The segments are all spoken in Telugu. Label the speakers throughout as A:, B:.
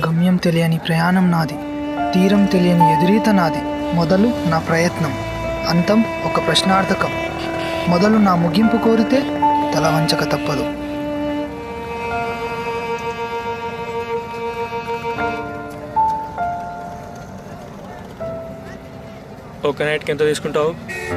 A: గమ్యం తెలియని ప్రయాణం నాది తీరం తెలియని ఎదురీత నాది మొదలు నా ప్రయత్నం అంతం ఒక ప్రశ్నార్థకం మొదలు నా ముగింపు కోరితే తల వంచక తప్పదు
B: ఒక నైట్కి ఎంత తీసుకుంటావు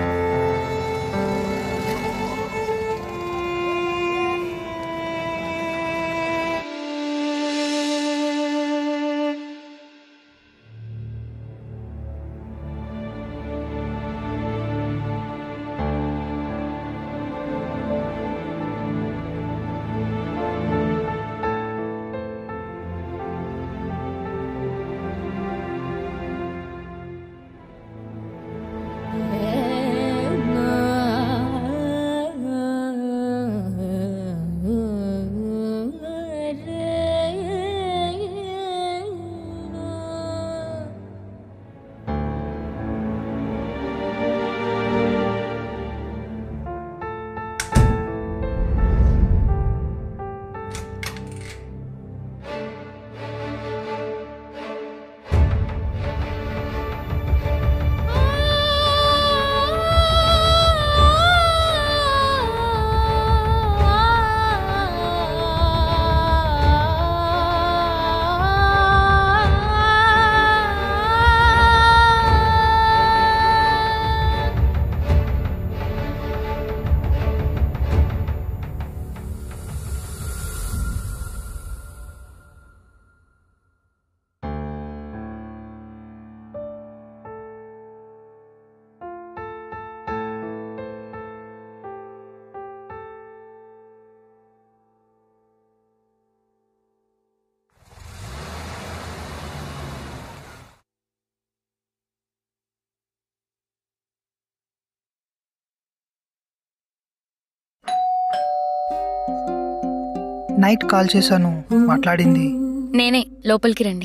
A: నైట్ కాల్ చేశాను మాట్లాడింది
C: నేనే లోపలికి రండి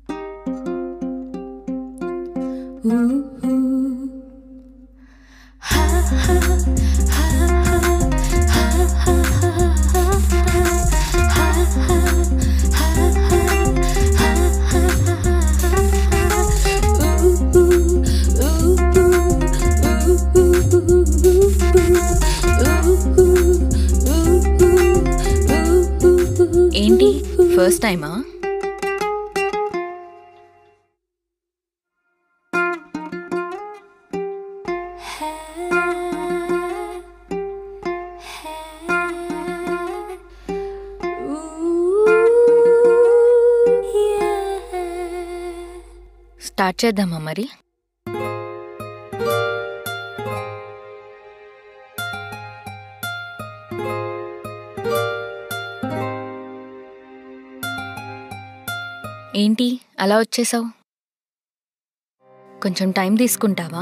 C: ఏంటి ఫస్ట్ టైమా స్టార్ట్ చేద్దామా మరి ఏంటి అలా వచ్చేసావు కొంచెం టైం తీసుకుంటావా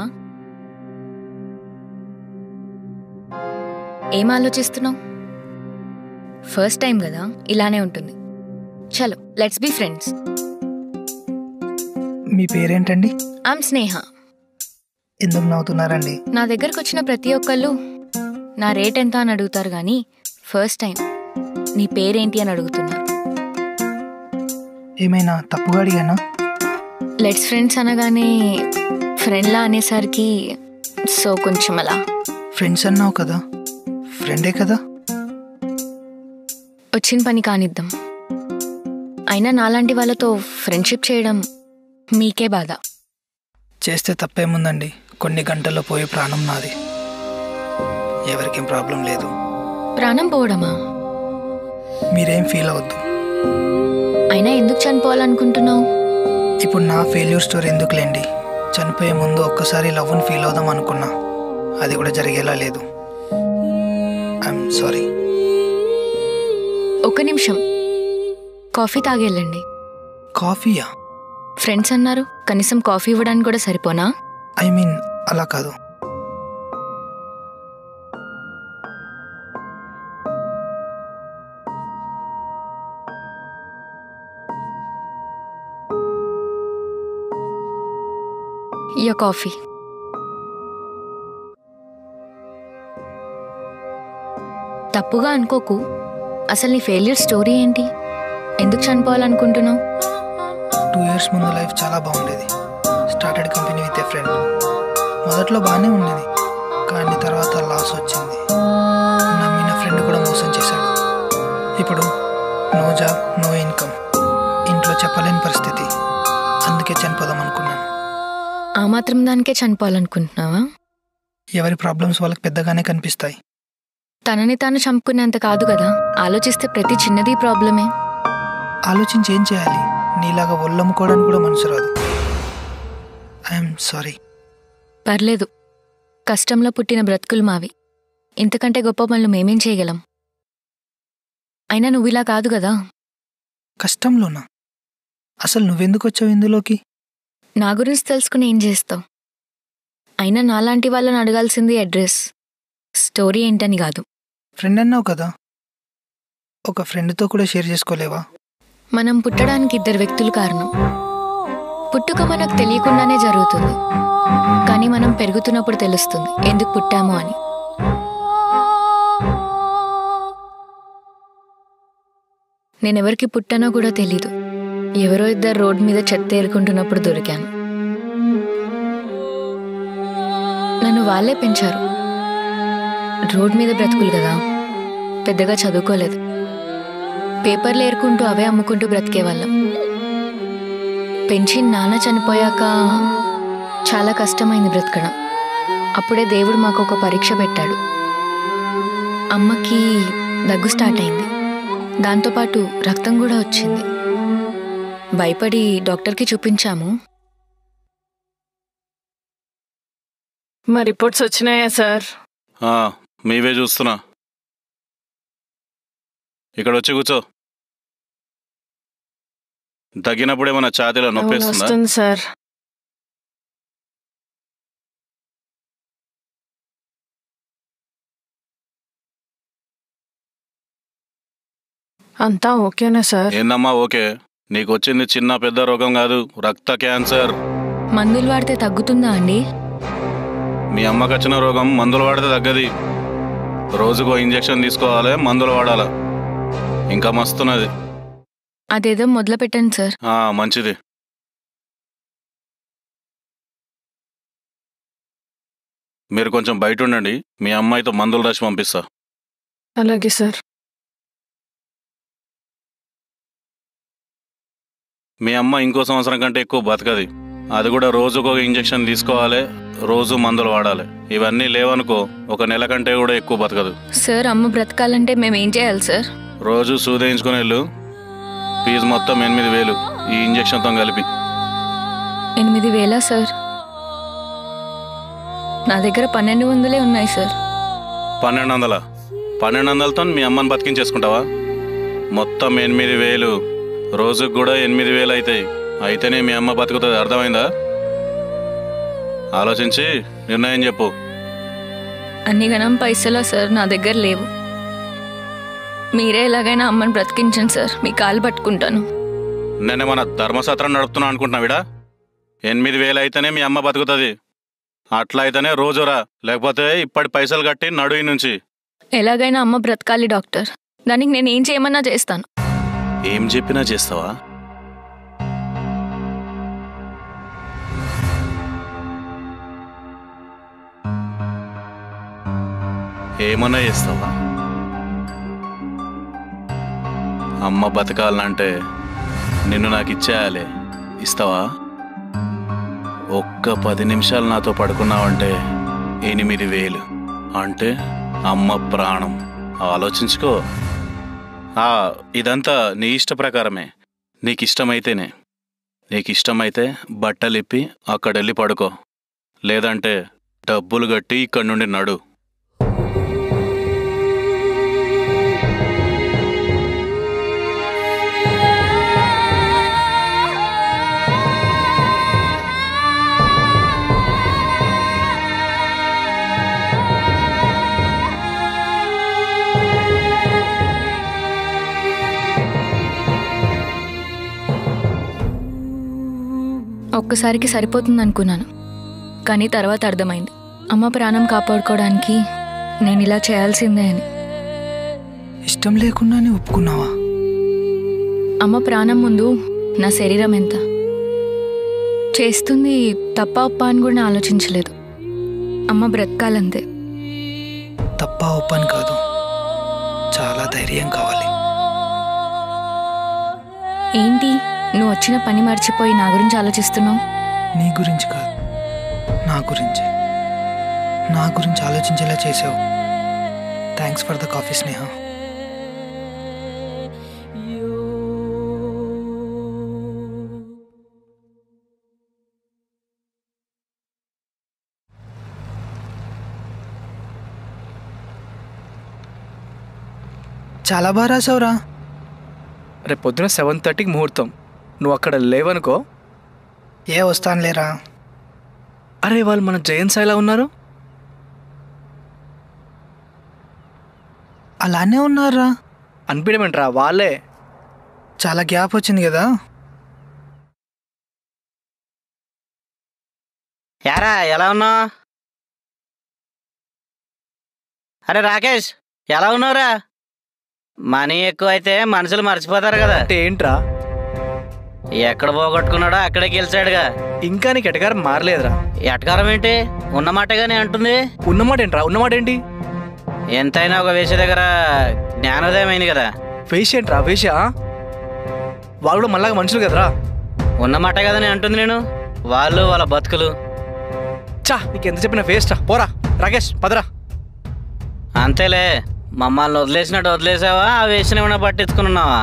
C: ఏం ఆలోచిస్తున్నావు ఫస్ట్ టైం కదా ఇలానే ఉంటుంది చలో లెట్స్ బి ఫ్రెండ్స్
A: మీ పేరేంటండి
C: ఐమ్ స్నేహ
A: ఎందుకు నవ్వుతున్నారండి
C: నా దగ్గరకు వచ్చిన ప్రతి ఒక్కళ్ళు నా రేట్ ఎంత అని అడుగుతారు కానీ ఫస్ట్ టైం నీ పేరేంటి అని అడుగుతున్నారు
A: ఏమైనా తప్పుగా అడిగానా
C: లెట్స్ ఫ్రెండ్స్ అనగానే ఫ్రెండ్లా అనేసరికి సో కొంచెం అలా
A: ఫ్రెండ్స్ అన్నావు కదా ఫ్రెండే కదా
C: వచ్చిన పని కానిద్దాం అయినా నాలాంటి వాళ్ళతో ఫ్రెండ్షిప్ చేయడం మీకే బాధ
A: చేస్తే తప్పేముందండి కొన్ని గంటల్లో పోయే ప్రాణం నాది ఎవరికేం ప్రాబ్లం లేదు
C: ప్రాణం పోవడమా
A: మీరేం ఫీల్ అవద్దు
C: అయినా ఎందుకు చనిపోవాలనుకుంటున్నావు
A: ఇప్పుడు నా ఫెయిల్యూర్ స్టోరీ ఎందుకులేండి చనిపోయే ముందు ఒక్కసారి లవ్ని ఫీల్ అవుదాం అనుకున్నా అది కూడా జరిగేలా లేదు ఐఎమ్ సారీ
C: ఒక నిమిషం కాఫీ తాగెళ్ళండి
A: కాఫీయా
C: ఫ్రెండ్స్ అన్నారు కనీసం కాఫీ ఇవ్వడానికి కూడా సరిపోనా
A: ఐ మీన్ అలా కాదు
C: ఇయ్య కాఫీ తప్పుగా అనుకోకు అసలు నీ ఫెయిల్యూర్ స్టోరీ ఏంటి ఎందుకు చనిపోవాలనుకుంటున్నావు
A: టూ ఇయర్స్ ముందు లైఫ్ చాలా బాగుండేది started company with a friend మొదట్లో బాగానే ఉండేది కానీ తర్వాత లాస్ వచ్చింది నమ్మిన ఫ్రెండ్ కూడా మోసం చేశాడు ఇప్పుడు నో జాబ్ నో ఇన్కమ్ ఇంట్లో చెప్పలేని పరిస్థితి అందుకే చనిపోదాం అనుకున్నాను
C: ఆ మాత్రం దానికే చనిపోవాలనుకుంటున్నావా
A: ఎవరి ప్రాబ్లమ్స్ వాళ్ళకి పెద్దగానే కనిపిస్తాయి
C: తనని తాను చంపుకునేంత కాదు కదా ఆలోచిస్తే ప్రతి చిన్నది ప్రాబ్లమే
A: ఆలోచించి ఏం చేయాలి నీలాగా ఒళ్ళమ్ముకోవడానికి కూడా మనసు రాదు ఐఎమ్ సారీ
C: పర్లేదు కష్టంలో పుట్టిన బ్రతుకులు మావి ఇంతకంటే గొప్ప పనులు మేమేం చేయగలం అయినా నువ్వు ఇలా కాదు కదా
A: కష్టంలోనా అసలు నువ్వెందుకు వచ్చావు ఇందులోకి
C: నా గురించి తెలుసుకుని ఏం చేస్తావు అయినా నాలాంటి వాళ్ళని అడగాల్సింది అడ్రస్ స్టోరీ ఏంటని కాదు
A: ఫ్రెండ్ అన్నావు కదా ఒక ఫ్రెండ్తో కూడా షేర్ చేసుకోలేవా
C: మనం పుట్టడానికి ఇద్దరు వ్యక్తులు కారణం పుట్టుక మనకు తెలియకుండానే జరుగుతుంది కానీ మనం పెరుగుతున్నప్పుడు తెలుస్తుంది ఎందుకు పుట్టామో అని నేనెవరికి పుట్టానో కూడా తెలీదు ఎవరో ఇద్దరు రోడ్ మీద చెత్త ఏరుకుంటున్నప్పుడు దొరికాను నన్ను వాళ్ళే పెంచారు రోడ్ మీద బ్రతుకులు కదా పెద్దగా చదువుకోలేదు పేపర్లు ఏరుకుంటూ అవే అమ్ముకుంటూ బ్రతికేవాళ్ళం పెంచి నాన్న చనిపోయాక చాలా కష్టమైంది బ్రతకడం అప్పుడే దేవుడు మాకు ఒక పరీక్ష పెట్టాడు అమ్మకి దగ్గు స్టార్ట్ అయింది దాంతోపాటు రక్తం కూడా వచ్చింది భయపడి డాక్టర్కి చూపించాము
D: మా రిపోర్ట్స్ వచ్చినాయా సార్
E: ఆ, మీవే చూస్తున్నా ఇక్కడ వచ్చి కూర్చో తగ్గినప్పుడు ఏమన్నా ఛాతీలో నొప్పి
D: అవును,
E: వేస్తుందా
D: వస్తుంది సార్ అంతా ఓకేనా సార్
E: ఏందమ్మా ఓకే నీకు వచ్చింది చిన్న పెద్ద రోగం కాదు రక్త క్యాన్సర్
C: మందులు వాడితే తగ్గుతుందా అండి
E: మీ అమ్మకి వచ్చిన రోగం మందులు వాడితే తగ్గది రోజుకో ఇంజెక్షన్ తీసుకోవాలి మందులు వాడాలి ఇంకా మస్తున్నది
C: అదేదో మొదలు పెట్టండి సార్
E: ఆ, మంచిది మీరు కొంచెం బయట ఉండండి మీ అమ్మాయితో మందులు రాసి పంపిస్తా
D: అలాగే సార్
E: మీ అమ్మ ఇంకో సంవత్సరం కంటే ఎక్కువ బతకది అది కూడా రోజుకు ఒక ఇంజెక్షన్ తీసుకోవాలి రోజు మందులు వాడాలి ఇవన్నీ లేవనుకో ఒక నెల కంటే కూడా ఎక్కువ బతకదు
C: సార్ అమ్మ బ్రతకాలంటే మేము ఏం చేయాలి సార్
E: రోజు సూదేయించుకుని వెళ్ళు ఫీజు మొత్తం ఎనిమిది వేలు ఈ ఇంజెక్షన్తో కలిపి
C: ఎనిమిది వేలా సార్ నా దగ్గర పన్నెండు వందలే ఉన్నాయి సార్
E: పన్నెండు వందల పన్నెండు వందలతో మీ అమ్మని బతికించేసుకుంటావా మొత్తం ఎనిమిది వేలు రోజుకు కూడా ఎనిమిది వేలు అవుతాయి అయితేనే మీ అమ్మ బతుకుతుంది అర్థమైందా ఆలోచించి నిర్ణయం చెప్పు
C: అన్ని గణం పైసలా సార్ నా దగ్గర లేవు మీరే ఎలాగైనా అమ్మని బ్రతికించండి సార్ మీ కాలు పట్టుకుంటాను
E: నేనేమన్నా ధర్మసత్రం నడుపుతున్నా అనుకుంటున్నావిడా ఎనిమిది వేలు అయితేనే మీ అమ్మ బతుకుతుంది అట్లా అయితేనే రోజురా లేకపోతే ఇప్పటి పైసలు కట్టి నడుయి నుంచి
C: ఎలాగైనా అమ్మ బ్రతకాలి డాక్టర్ దానికి నేను ఏం చేయమన్నా చేస్తాను
E: ఏం చెప్పినా చేస్తావా ఏమన్నా చేస్తావా అమ్మ బతకాలంటే నిన్ను నాకు ఇచ్చేయాలి ఇస్తావా ఒక్క పది నిమిషాలు నాతో పడుకున్నావంటే ఎనిమిది వేలు అంటే అమ్మ ప్రాణం ఆలోచించుకో ఆ, ఇదంతా నీ ఇష్ట ప్రకారమే నీకు ఇష్టమైతేనే నీకు ఇష్టమైతే బట్టలిప్పి అక్కడెళ్ళి పడుకో లేదంటే డబ్బులు కట్టి ఇక్కడి నుండి నడు
C: ఒక్కసారికి సరిపోతుంది అనుకున్నాను కానీ తర్వాత అర్థమైంది అమ్మ ప్రాణం కాపాడుకోవడానికి నేను ఇలా చేయాల్సిందే అని
A: ఇష్టం లేకుండానే ఒప్పుకున్నావా
C: అమ్మ ప్రాణం ముందు నా శరీరం ఎంత చేస్తుంది తప్ప ఒప్ప అని కూడా నేను ఆలోచించలేదు అమ్మ బ్రతకాలంతే
A: తప్ప ఒప్పని కాదు చాలా ధైర్యం కావాలి
C: ఏంటి నువ్వు వచ్చిన పని మర్చిపోయి నా గురించి ఆలోచిస్తున్నావు
A: నీ గురించి కాదు నా గురించి నా గురించి ఆలోచించేలా చేసావు thanks for the coffee Sneha చాలా బాగా రాసావురా
B: రేపు పొద్దున సెవెన్ థర్టీకి ముహూర్తం నువ్వు అక్కడ లేవనుకో
A: ఏ వస్తానులేరా
B: అరే వాళ్ళు మన జయన్ సాయిలా ఉన్నారు
A: అలానే ఉన్నారా
B: అనిపించమంటారా వాళ్ళే
A: చాలా గ్యాప్ వచ్చింది కదా
F: యారా ఎలా ఉన్నావు అరే రాకేష్ ఎలా ఉన్నావురా మనీ ఎక్కువ అయితే మనుషులు మర్చిపోతారు కదా
B: అంటే ఏంట్రా
F: ఎక్కడ పోగొట్టుకున్నాడో అక్కడే గెలిచాడుగా
B: ఇంకా నీకు ఎటగారం మారలేదురా
F: ఎటకారం ఏంటి ఉన్నమాటగానే అంటుంది
B: ఉన్నమాట ఏంట్రా ఉన్నమాట ఏంటి
F: ఎంతైనా ఒక వేసే దగ్గర జ్ఞానోదయం అయింది కదా
B: వేష ఏంట్రా వేష వాళ్ళు కూడా మళ్ళాగా మనుషులు కదరా
F: ఉన్నమాట కదని అంటుంది నేను వాళ్ళు వాళ్ళ బతుకులు
B: చా నీకు ఎంత చెప్పిన వేస్టా పోరా రాకేష్ పదరా
F: అంతేలే మమ్మల్ని వదిలేసినట్టు వదిలేసావా ఆ వేసిన ఏమైనా పట్టించుకున్నావా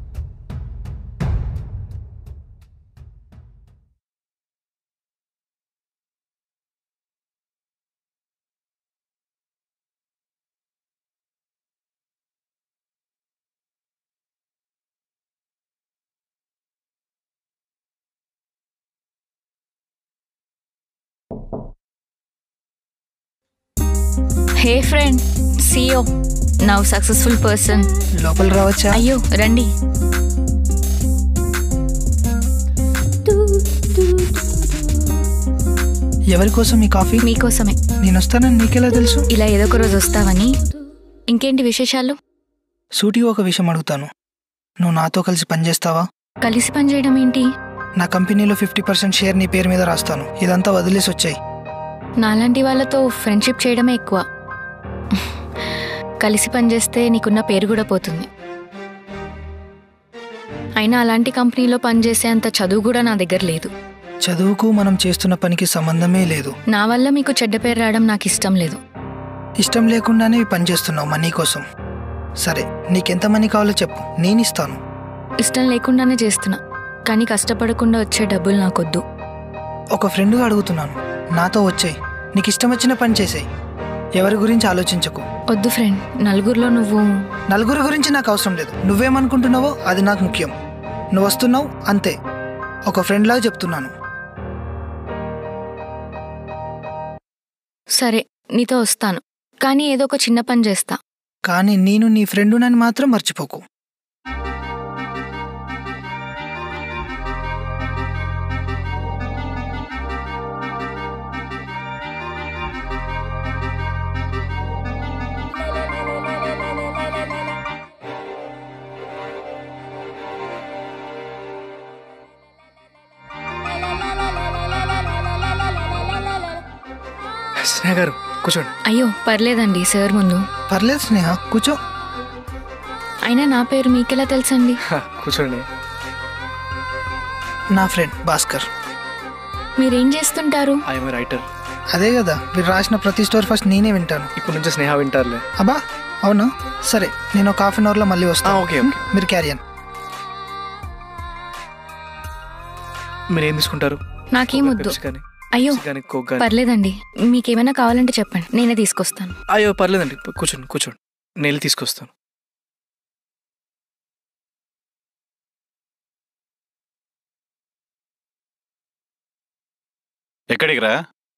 C: hey friend CEO now successful person
A: లోపల రావచ్చా
C: అయ్యో రండి
A: ఎవరి కోసం ఈ కాఫీ
C: మీకోసమే
A: నేను వస్తానని నీకెలా తెలుసు
C: ఇలా ఏదో ఒక రోజు వస్తావని ఇంకేంటి విశేషాలు
A: సూటిగా ఒక విషయం అడుగుతాను నువ్వు నాతో కలిసి పనిచేస్తావా
C: కలిసి పనిచేయడం ఏంటి
A: నా కంపెనీలో ఫిఫ్టీ పర్సెంట్ షేర్ నీ పేరు మీద రాస్తాను ఇదంతా వదిలేసి వచ్చాయి
C: నాలాంటి వాళ్ళతో ఫ్రెండ్షిప్ చేయడమే ఎక్కువ కలిసి పనిచేస్తే నీకున్న పేరు కూడా పోతుంది అయినా అలాంటి కంపెనీలో పనిచేసే అంత చదువు కూడా నా దగ్గర లేదు
A: చదువుకు మనం చేస్తున్న పనికి సంబంధమే లేదు
C: నా వల్ల మీకు చెడ్డ పేరు రావడం నాకు ఇష్టం లేదు
A: ఇష్టం లేకుండానే పని చేస్తున్నావు మనీ కోసం సరే నీకెంత మనీ కావాలో చెప్పు నేను ఇస్తాను
C: ఇష్టం లేకుండానే చేస్తున్నా కానీ కష్టపడకుండా వచ్చే డబ్బులు నాకొద్దు
A: ఒక ఫ్రెండ్గా అడుగుతున్నాను నాతో వచ్చాయి నీకు ఇష్టం వచ్చిన పని చేసేయి ఎవరి గురించి ఆలోచించకు
C: వద్దు ఫ్రెండ్ నలుగురిలో నువ్వు
A: నలుగురి గురించి నాకు అవసరం లేదు నువ్వేమనుకుంటున్నావో అది నాకు ముఖ్యం నువ్వు వస్తున్నావు అంతే ఒక ఫ్రెండ్లాగా చెప్తున్నాను
C: సరే నీతో వస్తాను కానీ ఏదో ఒక చిన్న పని చేస్తా
A: కానీ నేను నీ ఫ్రెండునని మాత్రం మర్చిపోకు
B: స్నేహ గారు కూర్చోండి
C: అయ్యో పర్లేదండి సార్ ముందు
A: పర్లేదు స్నేహ కూర్చో
C: అయినా నా పేరు మీకెలా తెలుసండి
B: హ, కూర్చోండి
A: నా ఫ్రెండ్ భాస్కర్
C: మీరేం చేస్తుంటారు
B: ఐఎమ్ రైటర్
A: అదే కదా మీరు రాసిన ప్రతి స్టోరీ ఫస్ట్ నేనే వింటాను
B: ఇప్పుడు నుంచి స్నేహ వింటారులే
A: అబ్బా అవునా సరే నేను ఒక హాఫ్ అన్ అవర్లో మళ్ళీ వస్తాను
B: ఆ, ఓకే, ఓకే.
A: మీరు క్యారియన్
B: మీరు ఏం తీసుకుంటారు
C: నాకేం వద్దు
B: పెప్సీ కానీ
C: అయ్యో
B: పెప్సీ కానీ కోక్ కానీ
C: పర్లేదండి మీకేమైనా కావాలంటే చెప్పండి నేనే తీసుకొస్తాను
B: అయ్యో పర్లేదండి కూర్చోండి కూర్చోండి నేను వెళ్ళి తీసుకొస్తాను
E: ఎక్కడికి రా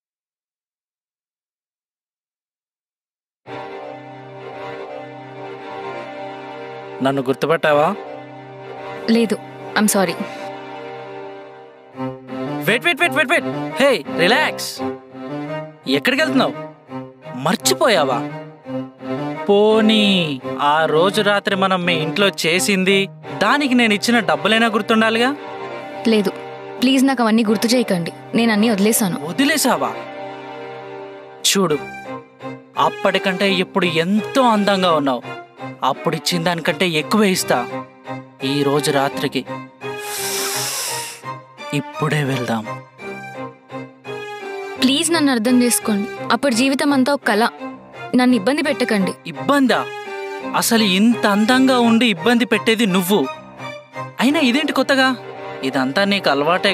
F: నన్ను గుర్తుపట్టావా
C: లేదు I'm sorry
F: wait wait wait wait wait hey relax ఎక్కడికి వెళ్తున్నావు మర్చిపోయావా పోనీ ఆ రోజు రాత్రి మనం మీ ఇంట్లో చేసింది దానికి నేను ఇచ్చిన డబ్బులైనా గుర్తుండాలిగా
C: లేదు ప్లీజ్ నాకు అవన్నీ గుర్తు చేయకండి నేను అన్నీ వదిలేశాను
G: వదిలేసావా చూడు అప్పటికంటే ఇప్పుడు ఎంతో అందంగా ఉన్నావు అప్పుడు ఇచ్చిన దానికంటే ఎక్కువ ఇస్తా ఈ రోజు రాత్రికి ఇప్పుడే వెళ్దాం
C: ప్లీజ్ నన్ను అర్థం చేసుకోండి అప్పుడు జీవితం అంతా ఒక కళ నన్ను ఇబ్బంది పెట్టకండి
G: ఇబ్బందా అసలు ఇంత అందంగా ఉండి ఇబ్బంది పెట్టేది నువ్వు అయినా ఇదేంటి కొత్తగా ఇదంతా నీకు అలవాటే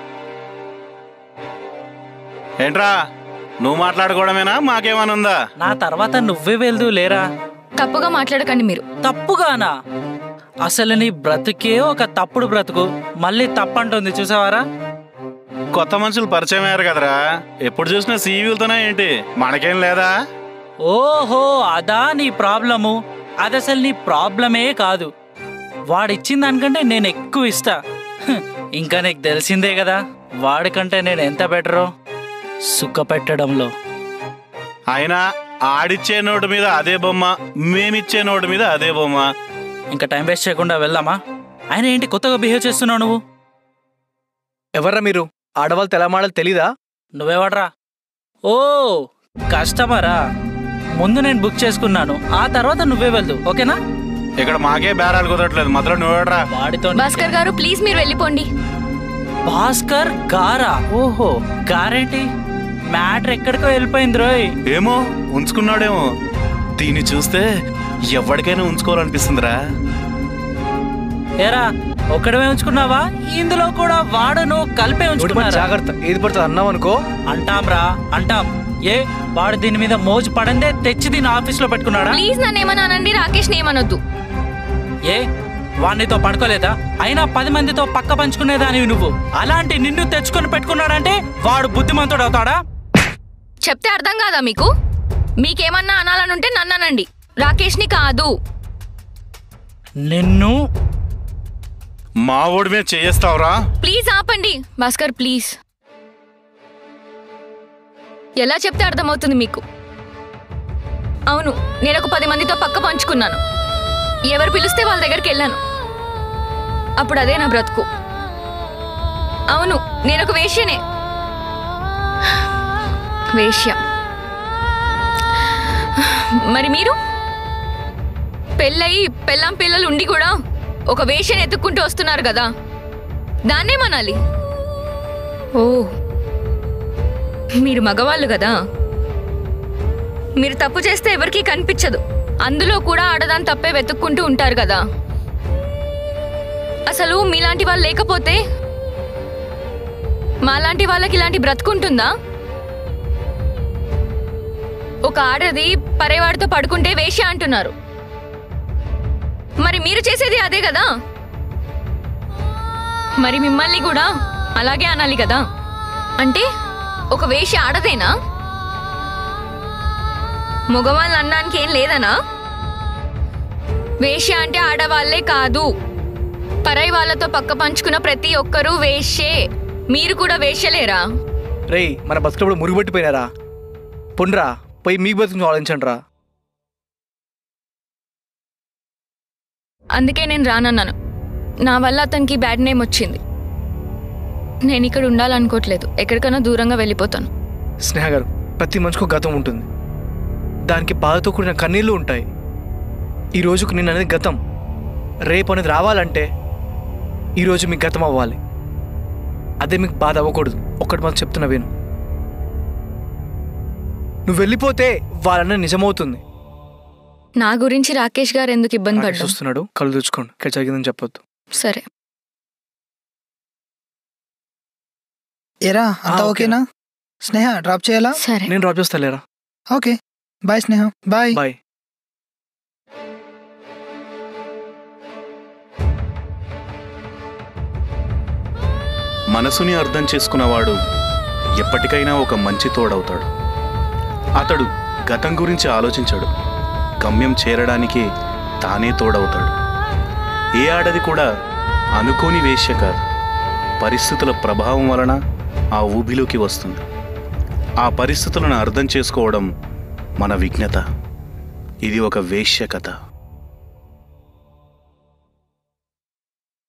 E: ఏంట్రా నువ్వు మాట్లాడుకోవడమేనా మాకేమనుందా
G: నా తర్వాత నువ్వే వెళ్దు లేరా
C: తప్పుగా మాట్లాడకండి మీరు
G: తప్పుగానా అసలు నీ బ్రతుకే ఒక తప్పుడు బ్రతుకు మళ్ళీ తప్పంటుంది చూసావారా
E: కొత్త మనుషులు పరిచయం అయ్యారు కదరా ఎప్పుడు చూసినా సీవీలతోనే ఏంటి మనకేం లేదా
G: ఓహో అదా నీ ప్రాబ్లము అది అసలు నీ ప్రాబ్లమే కాదు వాడిచ్చిన దానికంటే నేను ఎక్కువ ఇస్తా హ్, ఇంకా నీకు తెలిసిందే కదా వాడికంటే నేను ఎంత బెటరో సుఖ పెట్టడంలో
E: అయినా ఆడిచ్చే నోటు మీద అదే బొమ్మ మేమిచ్చే నోటు మీద అదే బొమ్మ
G: ఇంకా టైం వేస్ట్ చేయకుండా వెళ్దామా ఆయన ఏంటి కొత్తగా బిహేవ్ చేస్తున్నావు నువ్వు
B: ఎవర్రా మీరు ఆడవాళ్ళు తెల మాడలు తెలీదా
G: నువ్వెవడ్రా ఓ కస్టమరా ముందు నేను బుక్ చేసుకున్నాను ఆ తర్వాత నువ్వే వెళ్దు ఓకేనా
E: ఇక్కడ మాకే బేరాలు కుదరట్లేదు మధ్యలో నువ్వేడ్రా
G: వాడితో
C: భాస్కర్ గారు ప్లీజ్ మీరు వెళ్ళిపోండి
G: భాస్కర్ గారా ఓహో గారేంటి మ్యాటర్ ఎక్కడికో వెళ్ళిపోయింది రోయ్
E: ఏమో ఉంచుకున్నాడేమో దీన్ని చూస్తే ఎవరికైనా ఉంచుకోవాలనిపిస్తుందిరా
G: ఏరా ఒక్కడమే ఉంచుకున్నావా ఇందులో కూడా వాడను కలిపే
B: నోటి మాట
G: ఉంచుకున్నారా
B: జాగ్రత్త ఏది పడుతుంది అన్నావు అనుకో
G: అంటాంరా అంటాం ఏ వాడు దీని మీద మోజు పడందే తెచ్చి దీని ఆఫీస్ లో పెట్టుకున్నాడా
C: ప్లీజ్ నన్ను ఏమన్నా అనండి రాకేష్ ఏమనొద్దు
G: ఏ వాడినితో పడుకోలేదా అయినా పది మందితో పక్క పంచుకునేదానివి నువ్వు అలాంటి నిన్ను తెచ్చుకొని పెట్టుకున్నాడంటే వాడు బుద్ధిమంతుడు అవుతాడా
C: చెప్తే అర్థం కాదా మీకు మీకేమన్నా అనాలనుంటే నన్ను అనండి రాకేష్ని కాదు
G: నిన్ను
E: మా ఓడి మీద చేస్తావురా
C: ప్లీజ్ ఆపండి భాస్కర్ ప్లీజ్ ఎలా చెప్తే అర్థమవుతుంది మీకు అవును నేను ఒక పది మందితో పక్క పంచుకున్నాను ఎవరు పిలిస్తే వాళ్ళ దగ్గరికి వెళ్ళాను అప్పుడు అదే నా బ్రతుకు అవును నేను ఒక వేష్యనే వేష్య మరి మీరు పెళ్ళయి పెళ్ళాం పిల్లలు ఉండి కూడా ఒక వేష్యని ఎత్తుక్కుంటూ వస్తున్నారు కదా దాన్నేమనాలి ఓ మీరు మగవాళ్ళు కదా మీరు తప్పు చేస్తే ఎవరికీ కనిపించదు అందులో కూడా ఆడదాని తప్పే వెతుక్కుంటూ ఉంటారు కదా అసలు మీలాంటి వాళ్ళు లేకపోతే మాలాంటి వాళ్ళకి ఇలాంటి బ్రతుకుంటుందా ఒక ఆడది పరేవాడితో పడుకుంటే వేష అంటున్నారు మరి మీరు చేసేది అదే కదా మరి మిమ్మల్ని కూడా అలాగే అనాలి కదా అంటే ఒక వేష ఆడదేనా మగవాళ్ళు అనడానికి ఏం లేదనా వేష అంటే ఆడవాళ్లే కాదు పరాయి వాళ్ళతో పక్క పంచుకున్న ప్రతి ఒక్కరూ వేషే మీరు కూడా వేషలేరా
B: రేయ్ మన బతుకులు మురుగుబట్టిపోయినారా పొండ్రా పోయి మీకు బతుకు ఆలోచించండి రా
C: అందుకే నేను రానన్నాను నా వల్ల అతనికి బ్యాడ్ నేమ్ వచ్చింది నేను ఇక్కడ ఉండాలనుకోవట్లేదు ఎక్కడికైనా దూరంగా వెళ్ళిపోతాను
B: స్నేహ గారు ప్రతి మనిషికి ఒక గతం ఉంటుంది దానికి బాధతో కూడిన కన్నీళ్ళు ఉంటాయి ఈ రోజుకు నిన్న అనేది గతం రేపు అనేది రావాలంటే ఈరోజు మీకు గతం అవ్వాలి అదే మీకు బాధ అవ్వకూడదు ఒక్కటి మాకు చెప్తున్నా విను నువ్వు వెళ్ళిపోతే వాళ్ళన్న నిజమవుతుంది
C: నా గురించి రాకేష్ గారు ఎందుకు ఇబ్బంది
B: రాకేష్
C: పడ్డా
B: వస్తున్నాడు కళ్ళు తెచ్చుకోండి ఇక్కడ జరిగిందని చెప్పొద్దు
C: సరే
A: ఏరా అంతా
B: ఆ,
A: ఓకేనా స్నేహ డ్రాప్ చేయాలా
C: సరే
B: నేను డ్రాప్ చేస్తా లేరా
A: okay bye Sneha bye
B: bye
E: మనసుని అర్థం చేసుకున్నవాడు ఎప్పటికైనా ఒక మంచి తోడవుతాడు అతడు గతం గురించి ఆలోచించాడు గమ్యం చేరడానికి తానే తోడవుతాడు ఏ ఆడది కూడా అనుకోని వేశ్య కాదు పరిస్థితుల ప్రభావం వలన ఆ ఊబిలోకి వస్తుంది ఆ పరిస్థితులను అర్థం చేసుకోవడం మన విజ్ఞత ఇది ఒక వేశ్య కథ